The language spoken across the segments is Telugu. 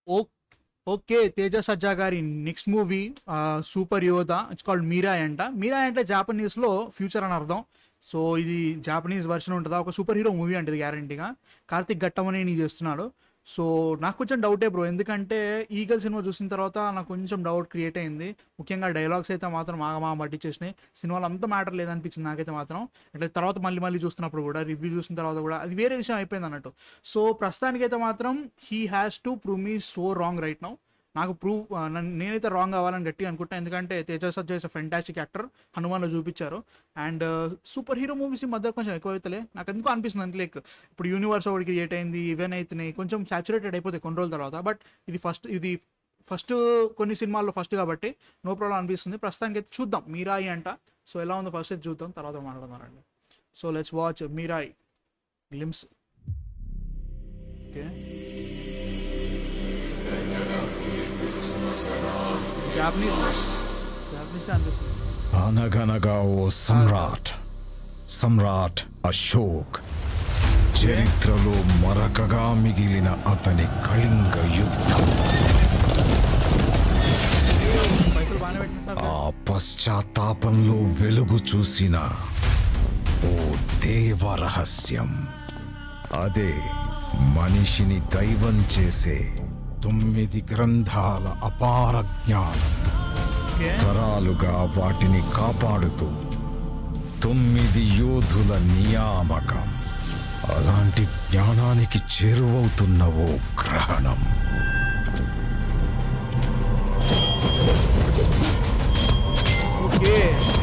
ఓ- ఓకే తేజ సజ్జా గారి next movie super Yodha it's called Mirai అంట మీరా అంటే జాపనీస్లో ఫ్యూచర్ అని అర్థం సో ఇది జాపనీస్ వర్షన్ ఉంటుందా ఒక సూపర్ హీరో మూవీ అంటే గ్యారంటీగా కార్తిక్ ఘట్టమని చేస్తున్నాడు సో నాకు కొంచెం డౌటే బ్రో ఎందుకంటే ఈగల్ సినిమా చూసిన తర్వాత నాకు కొంచెం డౌట్ క్రియేట్ అయింది ముఖ్యంగా డైలాగ్స్ అయితే మాత్రం మాగమా పట్టించేసినాయి సినిమాలో అంత మ్యాటర్ లేదనిపించింది నాకైతే మాత్రం అంటే తర్వాత మళ్ళీ మళ్ళీ చూస్తున్నప్పుడు కూడా రివ్యూ చూసిన తర్వాత కూడా అది వేరే విషయం అయిపోయింది అన్నట్టు సో ప్రస్తుతానికైతే మాత్రం he has to prove me so wrong right now నాకు ప్రూవ్ నేనైతే రాంగ్ అవ్వాలని గట్టిగా అనుకుంటా ఎందుకంటే Teja Sajja is fantastic actor హనుమాన్లో చూపించారు అండ్ సూపర్ హీరో మూవీస్ ఈ మధ్య కొంచెం ఎక్కువ అవుతలే నాకు ఎందుకు అనిపిస్తుంది అంటే లైక్ ఇప్పుడు యూనివర్స్ ఒకటి క్రియేట్ అయింది ఈవెన్ అవుతున్నాయి కొంచెం సాచురేటెడ్ అయిపోతాయి కొన్ని రోజుల తర్వాత బట్ ఇది ఫస్ట్ ఇది ఫస్ట్ కొన్ని సినిమాల్లో ఫస్ట్ కాబట్టి నో ప్రాబ్లం అనిపిస్తుంది ప్రస్తుతానికి అయితే చూద్దాం మీరాయి అంట సో ఎలా ఉందో ఫస్ట్ అయితే చూద్దాం తర్వాత మాట్లాడదామండి so let's watch Mirai glimpse okay Japanese Japanese అనిపిస్తుంది అనగనగా ఓ సమ్రాట్ సమ్రాట్ అశోక్ చరిత్రలో మరకగా మిగిలిన అతని కళింగ యుద్ధం పైసలు బాగానే పెట్టినట్టు ఆ పశ్చాత్తాపంలో వెలుగు చూసిన ఓ దేవ రహస్యం అదే మనిషిని దైవం చేసే తొమ్మిది గ్రంథాల అపార జ్ఞానం ఓకే తరాలుగా వాటిని కాపాడుతూ తొమ్మిది యోధుల నియామకం అలాంటి జ్ఞానానికి చేరువవుతున్న ఓ గ్రహణం ఓకే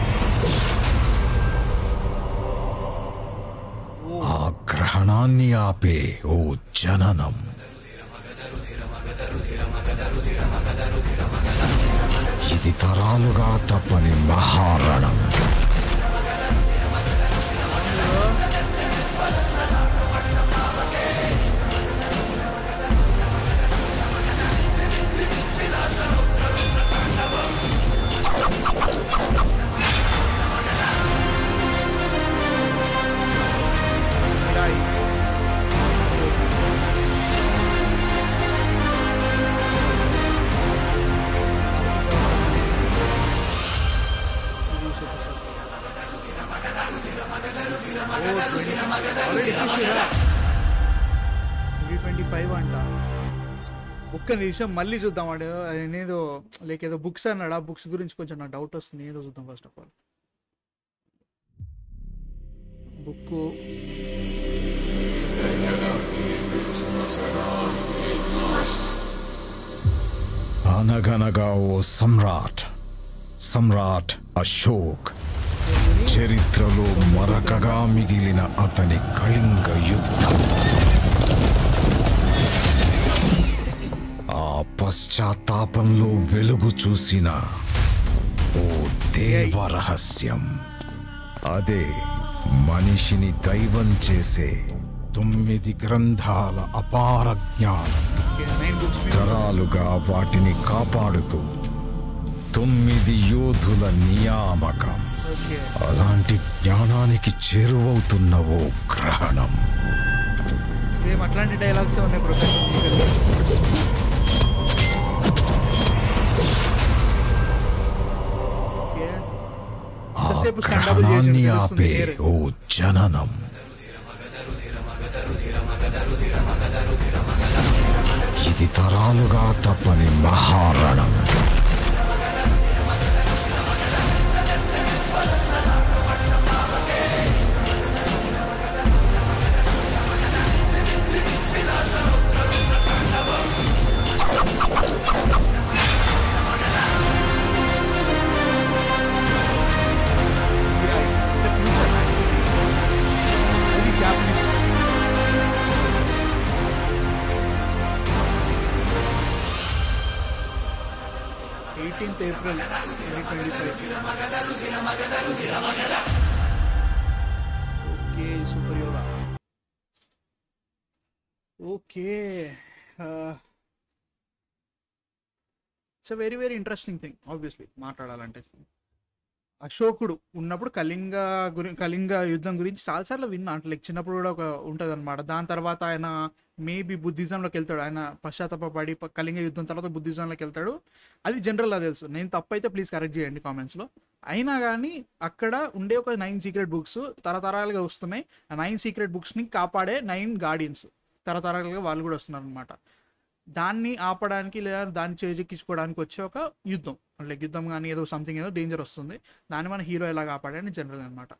ఆ గ్రహణాన్ని ఆపే ఓ జననం ఇది తరాలుగా తప్పని మహారణం మీరాయి ట్వంటీ ఫైవ్ అంట బుక్ అనే విషయం మళ్ళీ చూద్దాం వాడు నేనేదో లైక్ ఏదో బుక్స్ అన్నాడు ఆ బుక్స్ గురించి కొంచెం నాకు డౌట్ వస్తుంది ఏదో చూద్దాం ఫస్ట్ ఆఫ్ ఆల్ బుక్ అనగనగా ఓ సమ్రాట్ సమ్రాట్ అశోక్ చరిత్రలో మరకగా మిగిలిన అతని కళింగ యుద్ధం ఆ పశ్చాత్తాపంలో వెలుగు చూసిన ఓ దేవ రహస్యం అదే మనిషిని దైవం చేసే తొమ్మిది గ్రంథాల అపార జ్ఞానం నైన్ బుక్స్ తరాలుగా వాటిని కాపాడుతూ తొమ్మిది యోధుల నియామకం ఓకే అలాంటి జ్ఞానానికి చేరువవుతున్న ఓ గ్రహణం సేమ్ అట్లాంటి డైలాగ్స్ ఉన్నాయి ప్రొఫెసర్ ఓకే ఆ ఎంతసేపు stand up గ్రహణాన్ని చేసి ఆపే తెలుస్తుంది ఓ జననం ఇది తరాలుగా తప్పని మహారణం ఇది Japanese eighteenth April twenty five okay super Yodha okay it's a very very interesting thing obviously మాట్లాడాలంటే అశోకుడు ఉన్నప్పుడు కళింగ గురి కళింగ యుద్ధం గురించి చాలాసార్లు విన్నా అంటే లైక్ చిన్నప్పుడు కూడా ఒక ఉంటుంది అనమాట దాని తర్వాత ఆయన మేబీ బుద్ధిజంలోకి వెళ్తాడు ఆయన పశ్చాత్తాపడి ప- కళింగ యుద్ధం తర్వాత బుద్ధిజంలోకి వెళ్తాడు అది జనరల్ అది తెలుసు నేను తప్పు అయితే ప్లీజ్ కరెక్ట్ చేయండి కామెంట్స్లో అయినా కానీ అక్కడ ఉండే ఒక నైన్ సీక్రెట్ బుక్స్ తరతరాలుగా వస్తున్నాయి ఆ నైన్ సీక్రెట్ బుక్స్ని కాపాడే నైన్ గార్డియన్స్ తరతరాలుగా వాళ్ళు కూడా వస్తున్నారు అనమాట దాన్ని ఆపడానికి లేదా దాన్ని చేజెక్కించుకోవడానికి వచ్చే ఒక యుద్ధం లైక్ యుద్ధం కానీ ఏదో సంథింగ్ ఏదో డేంజర్ వస్తుంది దాన్ని మన హీరో ఎలా కాపాడని జనరల్ అనమాట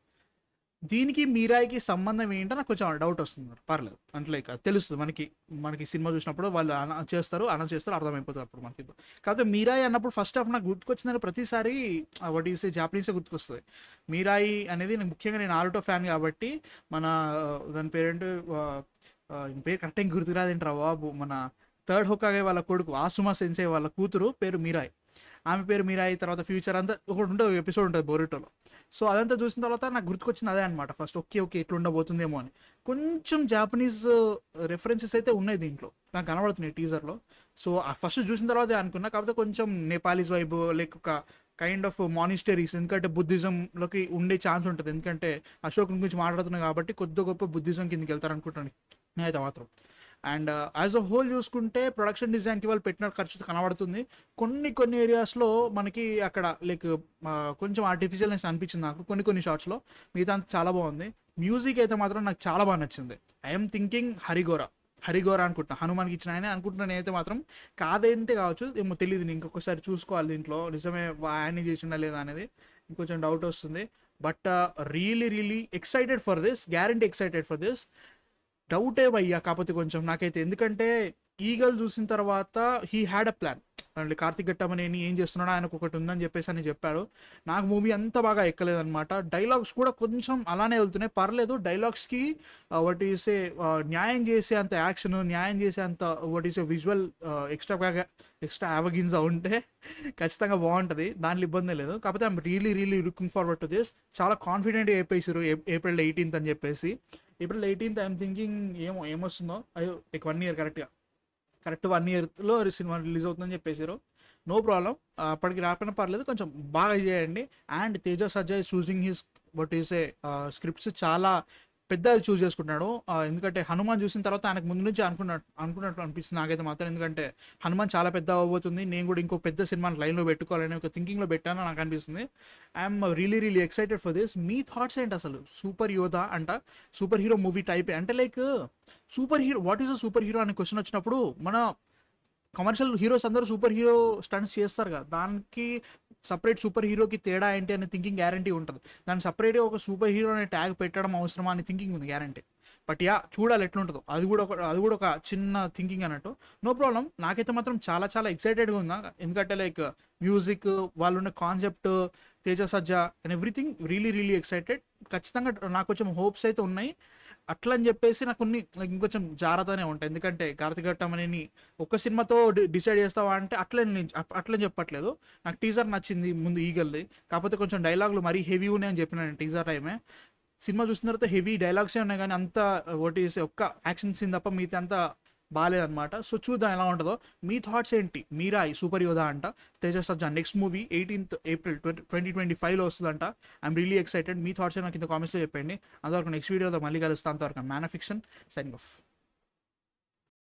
దీనికి మీరాయికి సంబంధం ఏంటో నాకు కొంచెం డౌట్ వస్తుంది పర్లేదు అంటే లైక్ అది తెలుస్తుంది మనకి మనకి సినిమా చూసినప్పుడు వాళ్ళు అన చేస్తారు అనౌన్స్ చేస్తారు అర్థమైపోతుంది అప్పుడు మనకి కాకపోతే మీరాయి అన్నప్పుడు ఫస్ట్ హాఫ్ నాకు గుర్తుకొచ్చిందని ప్రతిసారి వాట్ ఈస్ జాపనీసే గుర్తుకొస్తుంది మీరాయి అనేది నాకు ముఖ్యంగా నేను ఆరుటో ఫ్యాన్ కాబట్టి మన ఆ, దాని పేరేంటి ఆ, ఆ, ఈయన పేరు కరెక్ట్ గుర్తుకురాదేంట్రా బాబు మన థర్డ్ హొక్కాగే వాళ్ళ కొడుకు ఆసుమా సెన్సే వాళ్ళ కూతురు పేరు మీరాయ్ ఆమె పేరు మీరాయి తర్వాత ఫ్యూచర్ అంతా ఒకటి ఉంటుంది ఎపిసోడ్ ఉంటుంది బోరిటోలో సో అదంతా చూసిన తర్వాత నాకు గుర్తుకొచ్చింది అదే అనమాట ఫస్ట్ ఓకే ఓకే ఇట్లా ఉండబోతుందేమో అని కొంచెం జాపనీస్ రెఫరెన్సెస్ అయితే ఉన్నాయి దీంట్లో నాకు కనబడుతున్నాయి టీజర్లో సో ఆ ఫస్ట్ చూసిన తర్వాతే అనుకున్నా కాకపోతే కొంచెం నేపాలీస్ వైబ్ లైక్ ఒక కైండ్ ఆఫ్ మానిస్టరీస్ ఎందుకంటే బుద్ధిజంలోకి ఉండే ఛాన్స్ ఉంటుంది ఎందుకంటే అశోక్ గురించి మాట్లాడుతున్నాయి కాబట్టి కొద్ది గొప్ప బుద్ధిజం కిందకి వెళ్తారు అనుకుంటాను నేనైతే మాత్రం అండ్ యాజ్ అ హోల్ చూసుకుంటే ప్రొడక్షన్ డిజైన్కి వాళ్ళు పెట్టిన ఖర్చు కనబడుతుంది కొన్ని కొన్ని ఏరియాస్లో మనకి అక్కడ లైక్ కొంచెం ఆర్టిఫిషియల్నెస్ అనిపించింది నాకు కొన్ని కొన్ని షార్ట్స్లో మిగతా అంతా చాలా బాగుంది మ్యూజిక్ అయితే మాత్రం నాకు చాలా బాగా నచ్చింది ఐఎమ్ థింకింగ్ హరిగోరా హరిగోరా అనుకుంటున్నా హనుమాన్కి ఇచ్చిన ఆయన అనుకుంటున్నాను అయితే మాత్రం కాదేంటే కావచ్చు ఏమో తెలియదు నేను ఇంకొకసారి చూసుకోవాలి దీంట్లో నిజమే ఆయన చేసిండా లేదా అనేది ఇంకొంచెం డౌట్ వస్తుంది but really really excited for this guarantee excited for this డౌటే అయ్యా కాకపోతే కొంచెం నాకైతే ఎందుకంటే ఈగల్ చూసిన తర్వాత హీ హ్యాడ్ అ ప్లాన్ అంటే కార్తిక్ ఘట్టమనేని ఏం చేస్తున్నాడో ఆయనకు ఒకటి ఉందని చెప్పేసి అని చెప్పాడు నాకు మూవీ అంత బాగా ఎక్కలేదన్నమాట డైలాగ్స్ కూడా కొంచెం అలానే వెళ్తున్నాయి పర్లేదు డైలాగ్స్కి వాట్ ఈసే న్యాయం చేసే అంత యాక్షన్ న్యాయం చేసే అంత what is visual extra extra యావగిన్సా ఉంటే ఖచ్చితంగా బాగుంటుంది దాంట్లో ఇబ్బంది లేదు కాకపోతే I'm really really looking forward to this చాలా కాన్ఫిడెంట్గా చెప్పేసారు ఏప్రిల్ ఎయిటీన్త్ అని చెప్పేసి ఏప్రిల్ ఎయిటీన్త్ ఐఎమ్ థింకింగ్ ఏమో ఏమొస్తుందో అయ్యో లైక్ వన్ ఇయర్ కరెక్ట్గా కరెక్ట్ వన్ ఇయర్లో సినిమా రిలీజ్ అవుతుందని చెప్పేసారు నో ప్రాబ్లం అప్పటికి రాకపోయినా పర్లేదు కొంచెం బాగా చేయండి and Teja Sajja choosing his but is scripts చాలా పెద్దది చూస్ చేసుకుంటున్నాడు ఆ, ఎందుకంటే హనుమాన్ చూసిన తర్వాత ఆయనకు ముందు నుంచి అనుకున్నట్టు అనుకున్నట్టు అనిపిస్తుంది నాకైతే మాత్రం ఎందుకంటే హనుమాన్ చాలా పెద్ద అవ్వబోతుంది నేను కూడా ఇంకో పెద్ద సినిమాని లైన్లో పెట్టుకోవాలని ఒక థింకింగ్లో పెట్టాను నాకు అనిపిస్తుంది I'm really really excited for this మీ థాట్స్ ఏంటి అసలు సూపర్ యోధా అంట సూపర్ హీరో మూవీ టైప్ అంటే like super hero what is a super hero అనే క్వశ్చన్ వచ్చినప్పుడు మన కమర్షియల్ హీరోస్ అందరూ సూపర్ హీరో స్టంట్స్ చేస్తారు కదా దానికి సపరేట్ సూపర్ హీరోకి తేడా ఏంటి అనే థింకింగ్ గ్యారంటీ ఉంటుంది దాన్ని సపరేట్గా ఒక సూపర్ హీరో అనే ట్యాగ్ పెట్టడం అవసరమా అని థింకింగ్ ఉంది గ్యారంటీ బట్ యా చూడాలి ఎట్లుంటుందో అది కూడా ఒక అది కూడా ఒక చిన్న థింకింగ్ అన్నట్టు నో ప్రాబ్లం నాకైతే మాత్రం చాలా చాలా ఎక్సైటెడ్గా ఉందా ఎందుకంటే లైక్ మ్యూజిక్ వాళ్ళు ఉన్న concept Teja Sajja and everything really really excited ఖచ్చితంగా నాకు కొంచెం హోప్స్ అయితే ఉన్నాయి అట్లా అని చెప్పేసి నాకు కొన్ని like ఇంకొంచెం జాగ్రత్తనే ఉంటాయి ఎందుకంటే కార్తీక్ ఘట్టం అని ఒక్క సినిమాతో డిసైడ్ చేస్తావా అంటే అట్లే నేను అప్- అట్లే చెప్పట్లేదు నాకు టీజర్ నచ్చింది ముందు ఈగల్ది కాకపోతే కొంచెం డైలాగులు మరీ హెవీ ఉన్నాయని చెప్పిన నేను టీజర్ టైమే సినిమా చూసిన తర్వాత హెవీ డైలాగ్సే ఉన్నాయి కానీ అంత ఒకటి ఒక్క యాక్షన్ సీన్ తప్ప మిగతా అంతా బాగాలేదన్నమాట సో చూద్దాం ఎలా ఉంటుందో మీ థాట్స్ ఏంటి మీరా ఈ సూపర్ యోధా అంట Teja Sajja next movie eighteenth April twenty twenty twenty ఫైవ్లో వస్తుందంట ఐఎమ్ రియలీ ఎక్సైటెడ్ మీ థాట్స్ నాకు కింద కామెంట్స్లో చెప్పండి అంతవరకు నెక్స్ట్ వీడియోలో మళ్ళీ కలుస్తాను అంతవరకు మ్యాన్ ఫిక్షన్ సైనింగ్ ఆఫ్